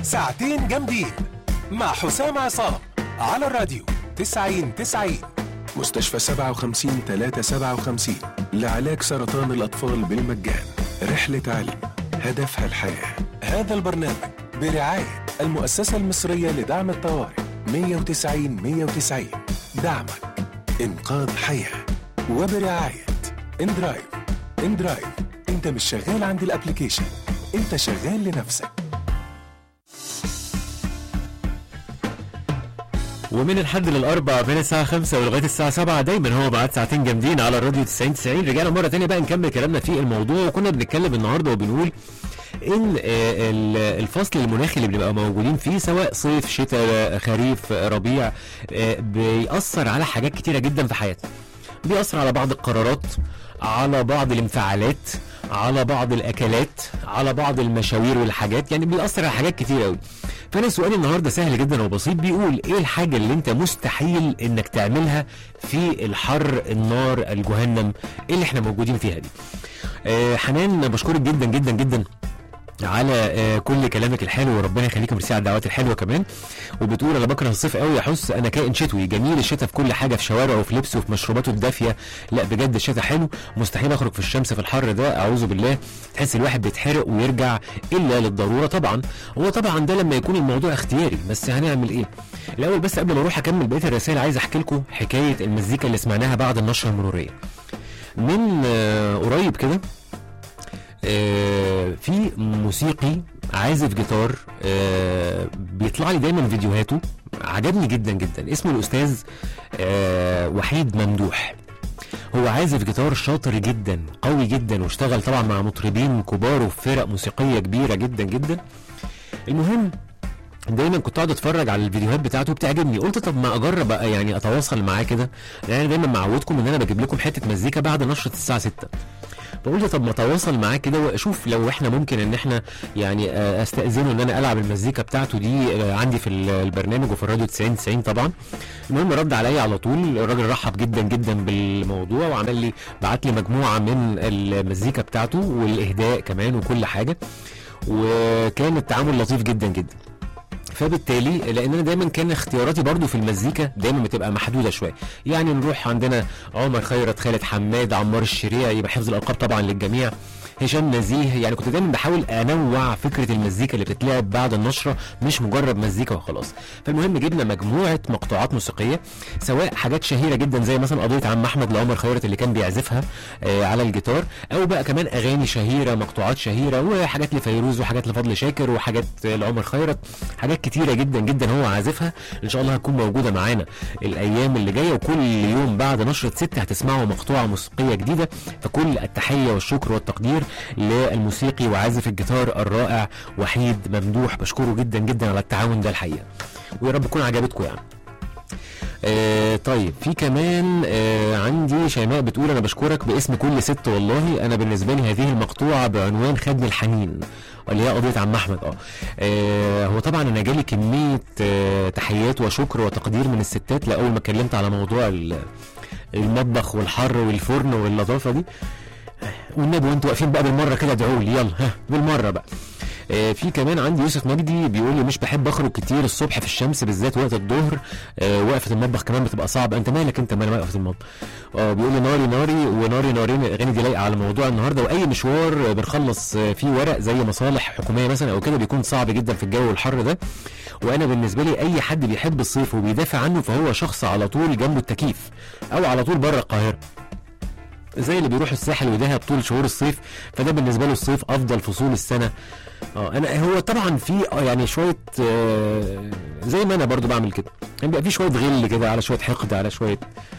ساعتين جامدين مع حسام عصام على الراديو 90 90 مستشفى 57 357 لعلاج سرطان الأطفال بالمجان رحلة علي هدفها الحياة هذا البرنامج برعاية المؤسسة المصرية لدعم الطوارئ 190 190 دعمك إنقاذ حياة وبرعاية اندرايف اندرايف انت مش شغال عند الابليكيشن انت شغال لنفسك ومن الحد للاربع من الساعه 5 ولغايه الساعه 7 دايما هو بعد ساعتين جامدين على الراديو 90 90 رجعنا مره تانية بقى نكمل كلامنا في الموضوع وكنا بنتكلم النهارده وبنقول ان آه، ال- الفصل المناخي اللي بنبقى موجودين فيه سواء صيف شتاء خريف ربيع آه، بيأثر على حاجات كتيره جدا في حياتنا بيأثر على بعض القرارات على بعض الانفعالات على بعض الاكلات على بعض المشاوير والحاجات يعني بيأثر على حاجات كتير قوي فانا سؤالي النهارده سهل جدا وبسيط بيقول ايه الحاجه اللي انت مستحيل انك تعملها في الحر النار الجهنم اللي احنا موجودين فيها دي آه حنان بشكرك جدا جدا جدا على آه، كل كلامك الحلو وربنا يخليك ميرسي على الدعوات الحلوه كمان وبتقول انا بكره الصيف قوي يا حس انا كائن شتوي جميل الشتاء في كل حاجه في شوارعه وفي لبسه وفي مشروباته الدافيه لا بجد الشتاء حلو مستحيل اخرج في الشمس في الحر ده اعوذ بالله تحس الواحد بيتحرق ويرجع الا للضروره طبعا هو طبعا ده لما يكون الموضوع اختياري بس هنعمل ايه الاول بس قبل ما اروح اكمل بقيه الرسائل عايز احكي لكم حكايه المزيكا اللي سمعناها بعد النشره المروريه من آه، قريب كده آه، في موسيقي عازف جيتار آه، بيطلع لي دايما فيديوهاته عجبني جدا جدا اسمه الاستاذ آه، وحيد ممدوح هو عازف جيتار شاطر جدا قوي جدا واشتغل طبعا مع مطربين كبار وفي فرق موسيقيه كبيره جدا جدا المهم دايما كنت اقعد اتفرج على الفيديوهات بتاعته بتعجبني قلت طب ما اجرب بقى يعني اتواصل معاه كده لان انا دايما معودكم ان انا بجيب لكم حته مزيكا بعد نشره الساعه 6 فقلت طب ما اتواصل معاه كده واشوف لو احنا ممكن ان احنا يعني آه، استاذنه ان انا العب المزيكا بتاعته دي آه، عندي في ال- البرنامج وفي الراديو 90 90 طبعا المهم رد عليا على طول الراجل رحب جدا جدا بالموضوع وعمل لي بعت لي مجموعه من المزيكا بتاعته والاهداء كمان وكل حاجه وكان التعامل لطيف جدا جدا فبالتالي لان انا دايما كان اختياراتي برضو في المزيكا دايما بتبقى محدوده شويه يعني نروح عندنا عمر خيرت خالد حماد عمار الشريعي يبقى حفظ الالقاب طبعا للجميع هشام نزيه يعني كنت دايما بحاول انوع فكره المزيكا اللي بتتلعب بعد النشره مش مجرد مزيكا وخلاص فالمهم جبنا مجموعه مقطوعات موسيقيه سواء حاجات شهيره جدا زي مثلا قضيه عم احمد لعمر خيرت اللي كان بيعزفها آه على الجيتار او بقى كمان اغاني شهيره مقطوعات شهيره وحاجات لفيروز وحاجات لفضل شاكر وحاجات آه، لعمر خيرت حاجات كتيره جدا جدا هو عازفها ان شاء الله هتكون موجوده معانا الايام اللي جايه وكل يوم بعد نشره ست هتسمعوا مقطوعه موسيقيه جديده فكل التحيه والشكر والتقدير للموسيقي وعازف الجيتار الرائع وحيد ممدوح بشكره جدا جدا على التعاون ده الحقيقه ويا رب تكون عجبتكم يعني آه طيب في كمان آه عندي شيماء بتقول انا بشكرك باسم كل ست والله انا بالنسبه لي هذه المقطوعه بعنوان خدم الحنين اللي هي قضيه عم احمد اه, آه هو طبعا انا جالي كميه آه تحيات وشكر وتقدير من الستات لاول ما اتكلمت على موضوع ال- المطبخ والحر والفرن واللطافه دي والنبي وانتوا واقفين بقى بالمره كده ادعوا لي يلا ها بالمره بقى آه، في كمان عندي يوسف مجدي بيقول لي مش بحب اخرج كتير الصبح في الشمس بالذات وقت الظهر آه، وقفه المطبخ كمان بتبقى صعبه انت مالك انت مال وقفه المطبخ اه بيقول لي ناري ناري وناري نارين الاغاني دي لايقه على موضوع النهارده واي مشوار آه، بنخلص آه، فيه ورق زي مصالح حكوميه مثلا او كده بيكون صعب جدا في الجو الحر ده وانا بالنسبه لي اي حد بيحب الصيف وبيدافع عنه فهو شخص على طول جنبه التكييف او على طول بره القاهره زي اللي بيروح الساحل ودهب طول شهور الصيف فده بالنسبه له الصيف افضل فصول السنه اه انا هو طبعا في آه يعني شويه آه زي ما انا برضو بعمل كده يعني بيبقى في شويه غل كده على شويه حقد على شويه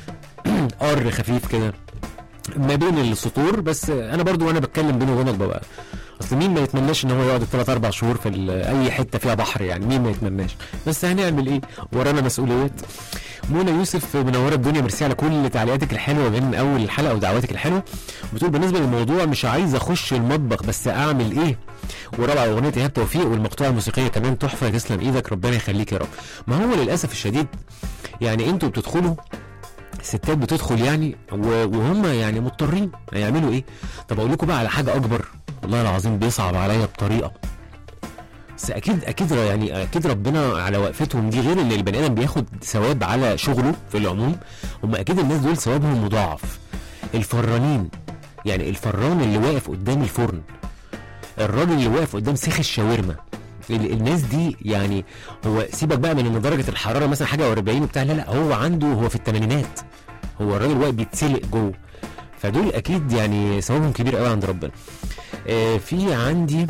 قر خفيف كده ما بين السطور بس انا برضو وانا بتكلم بيني وبينك ببقى اصل مين ما يتمناش ان هو يقعد ثلاث اربع شهور في ال- اي حته فيها بحر يعني مين ما يتمناش بس هنعمل ايه ورانا مسؤوليات منى يوسف منوره الدنيا ميرسي على كل تعليقاتك الحلوه من اول الحلقه ودعواتك الحلوه بتقول بالنسبه للموضوع مش عايز اخش المطبخ بس اعمل ايه ورابع اغنيه ايهاب توفيق والمقطوعه الموسيقيه كمان تحفه تسلم ايدك ربنا يخليك يا رب ما هو للاسف الشديد يعني انتوا بتدخلوا الستات بتدخل يعني و- وهم يعني مضطرين هيعملوا ايه طب اقول لكم بقى على حاجه اكبر والله العظيم بيصعب عليا بطريقه بس اكيد اكيد ر- يعني اكيد ربنا على وقفتهم دي غير ان البني ادم بياخد ثواب على شغله في العموم هم اكيد الناس دول ثوابهم مضاعف الفرانين يعني الفران اللي واقف قدام الفرن الراجل اللي واقف قدام سيخ الشاورما ال- الناس دي يعني هو سيبك بقى من ان درجه الحراره مثلا حاجه و40 وبتاع لا لا هو عنده هو في الثمانينات هو الراجل واقف بيتسلق جوه فدول اكيد يعني ثوابهم كبير قوي عند ربنا آه في عندي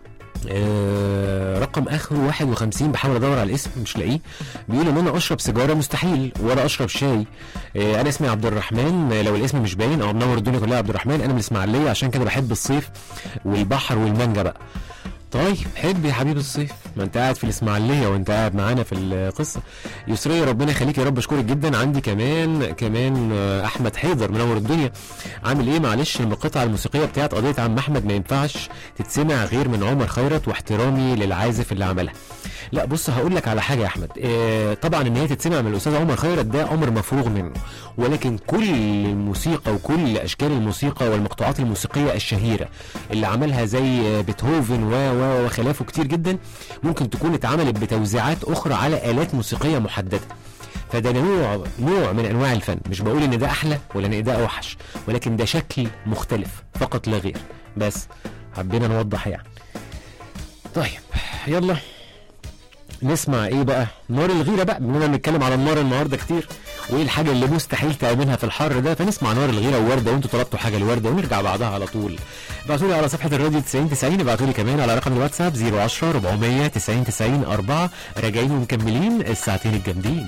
آه رقم اخره 51 بحاول ادور على الاسم مش لاقيه بيقول ان انا اشرب سيجاره مستحيل ولا اشرب شاي آه انا اسمي عبد الرحمن آه، لو الاسم مش باين او منور الدنيا كلها عبد الرحمن انا من الاسماعيليه عشان كده بحب الصيف والبحر والمانجا بقى طيب حب يا حبيب الصيف ما انت قاعد في الاسماعيليه وانت قاعد معانا في القصه يسرية ربنا يخليك يا رب اشكرك جدا عندي كمان كمان آه، احمد حيدر منور الدنيا عامل ايه معلش المقطعه الموسيقيه بتاعت قضيه عم احمد ما ينفعش تتسمع غير من عمر خيرت واحترامي للعازف اللي عملها لا بص هقول لك على حاجه يا احمد آه طبعا ان هي تتسمع من الاستاذ عمر خيرت ده امر مفروغ منه ولكن كل الموسيقى وكل اشكال الموسيقى والمقطوعات الموسيقيه الشهيره اللي عملها زي بيتهوفن و و وخلافه كتير جدا ممكن تكون اتعملت بتوزيعات اخرى على الات موسيقيه محدده فده نوع نوع من انواع الفن مش بقول ان ده احلى ولا ان ده اوحش ولكن ده شكل مختلف فقط لا غير بس حبينا نوضح يعني طيب يلا نسمع ايه بقى نار الغيره بقى بما بنتكلم على النار النهارده كتير وايه الحاجه اللي مستحيل تعملها في الحر ده فنسمع نار الغيره وورده وانتوا طلبتوا حاجه لورده ونرجع بعدها على طول ابعتوا لي على صفحه الراديو 90 90 ابعتوا لي كمان على رقم الواتساب 010 400 90 90 4 راجعين ومكملين الساعتين الجامدين